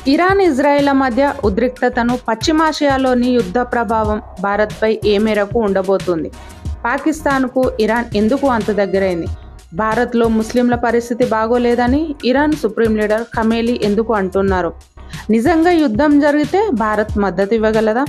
Iran Israel మధ్య ఉద్రిక్తతను పశ్చిమాసియాలోని యుద్ధ ప్రభావం భారత్పై ఏ మేరకు ఉండబోతుంది పాకిస్తాన్కు ఇరాన్ ఎందుకు అంత దగ్గరైంది భారత్లో ముస్లింల పరిస్థితి బాగోలేదని ఇరాన్ సుప్రీం లీడర్ ఖమేలి ఎందుకు అంటున్నారు నిజంగా యుద్ధం జరిగితే భారత్ మద్దతు ఇవ్వగలదా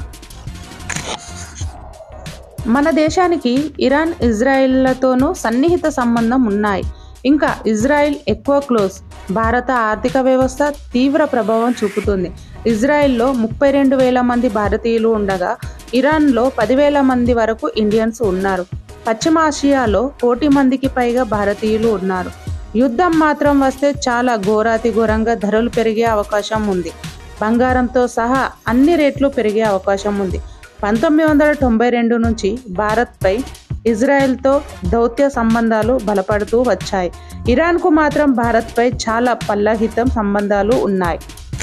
మన దేశానికి ఇరాన్ ఇజ్రాయిల్లతోనూ సన్నిహిత సంబంధం ఉన్నాయి ఇంకా ఇజ్రాయిల్ ఎక్కువ క్లోజ్ భారత ఆర్థిక వ్యవస్థ తీవ్ర ప్రభావం చూపుతుంది ఇజ్రాయిల్లో ముప్పై రెండు వేల మంది భారతీయులు ఉండగా ఇరాన్లో పదివేల మంది వరకు ఇండియన్స్ ఉన్నారు పశ్చిమాసియాలో కోటి మందికి పైగా భారతీయులు ఉన్నారు యుద్ధం మాత్రం వస్తే చాలా ఘోరాతి ఘోరంగా ధరలు పెరిగే అవకాశం ఉంది బంగారంతో సహా అన్ని రేట్లు పెరిగే అవకాశం ఉంది పంతొమ్మిది వందల తొంభై రెండు నుంచి భారత్పై ఇజ్రాయెల్తో దౌత్య సంబంధాలు బలపడుతూ వచ్చాయి ఇరాన్కు మాత్రం భారత్పై చాలా పల్లహితం సంబంధాలు ఉన్నాయి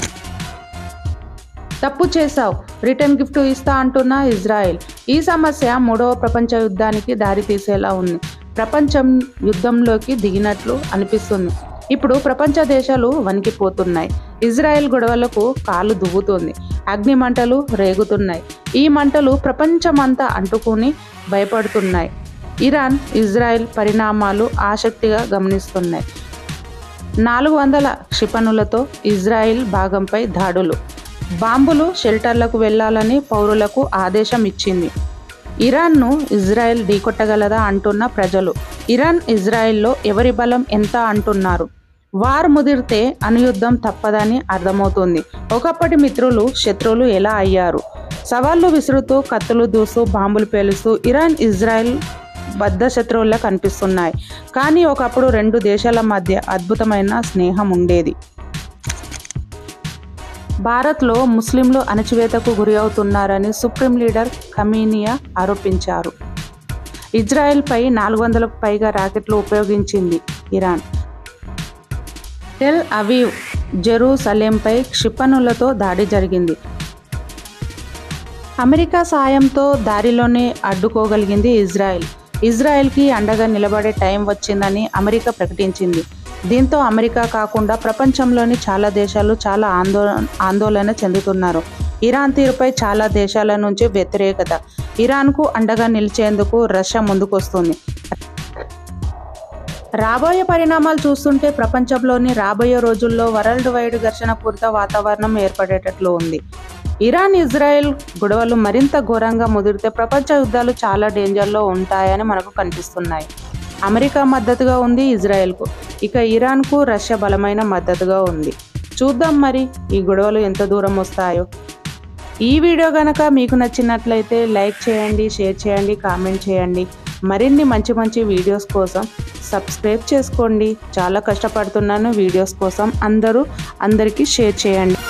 తప్పు చేశావు రిటర్న్ గిఫ్ట్ ఇస్తా అంటున్న ఇజ్రాయెల్ ఈ సమస్య మూడవ ప్రపంచ యుద్ధానికి దారితీసేలా ఉంది ప్రపంచం యుద్ధంలోకి దిగినట్లు అనిపిస్తుంది ఇప్పుడు ప్రపంచ దేశాలు వణికిపోతున్నాయి ఇజ్రాయెల్ గొడవలకు కాలు దువ్వుతుంది అగ్ని మంటలు రేగుతున్నాయి ఈ మంటలు ప్రపంచమంతా అంటుకుని భయపడుతున్నాయి ఇరాన్ ఇజ్రాయెల్ పరిణామాలు ఆసక్తిగా గమనిస్తున్నాయి నాలుగు వందల క్షిపణులతో ఇజ్రాయెల్ భాగంపై దాడులు బాంబులు షెల్టర్లకు వెళ్లాలని పౌరులకు ఆదేశం ఇచ్చింది ఇరాన్ను ఇజ్రాయెల్ ఢీకొట్టగలదా అంటున్న ప్రజలు ఇరాన్ ఇజ్రాయెల్లో ఎవరి బలం ఎంత అంటున్నారు వార్ ముదిరితే అనుయుద్ధం తప్పదని అర్థమవుతుంది ఒకప్పటి మిత్రులు శత్రువులు ఎలా అయ్యారు సవాళ్లు విసురుతూ కత్తులు దూస్తూ బాంబులు పేలుస్తూ ఇరాన్ ఇజ్రాయెల్ బద్ధ శత్రువుల్లా కనిపిస్తున్నాయి కానీ ఒకప్పుడు రెండు దేశాల మధ్య అద్భుతమైన స్నేహం ఉండేది భారత్లో ముస్లింలు అణచివేతకు గురి అవుతున్నారని సుప్రీం లీడర్ ఖమీనియా ఆరోపించారు ఇజ్రాయెల్పై నాలుగు వందలకు పైగా రాకెట్లు ఉపయోగించింది ఇరాన్ టెల్ అవీవ్ జెరూసలేంపై క్షిపణులతో దాడి జరిగింది అమెరికా సాయంతో దారిలోనే అడ్డుకోగలిగింది ఇజ్రాయెల్ ఇజ్రాయెల్కి అండగా నిలబడే టైం వచ్చిందని అమెరికా ప్రకటించింది దీంతో అమెరికా కాకుండా ప్రపంచంలోని చాలా దేశాలు చాలా ఆందోళన ఆందోళన చెందుతున్నారు ఇరాన్ తీరుపై చాలా దేశాల నుంచి వ్యతిరేకత ఇరాన్కు అండగా నిలిచేందుకు రష్యా ముందుకొస్తుంది రాబోయే పరిణామాలు చూస్తుంటే ప్రపంచంలోని రాబోయే రోజుల్లో వరల్డ్ వైడ్ ఘర్షణ పూరిత వాతావరణం ఏర్పడేటట్లు ఉంది ఇరాన్ ఇజ్రాయెల్ గొడవలు మరింత ఘోరంగా ముదిరితే ప్రపంచ యుద్ధాలు చాలా డేంజర్లో ఉంటాయని మనకు కనిపిస్తున్నాయి అమెరికా మద్దతుగా ఉంది ఇజ్రాయెల్కు ఇక ఇరాన్కు రష్యా బలమైన మద్దతుగా ఉంది చూద్దాం మరి ఈ గొడవలు ఎంత దూరం వస్తాయో ఈ వీడియో కనుక మీకు నచ్చినట్లయితే లైక్ చేయండి షేర్ చేయండి కామెంట్ చేయండి మరిన్ని మంచి మంచి వీడియోస్ కోసం సబ్స్క్రైబ్ చేసుకోండి చాలా కష్టపడుతున్నాను వీడియోస్ కోసం అందరూ అందరికీ షేర్ చేయండి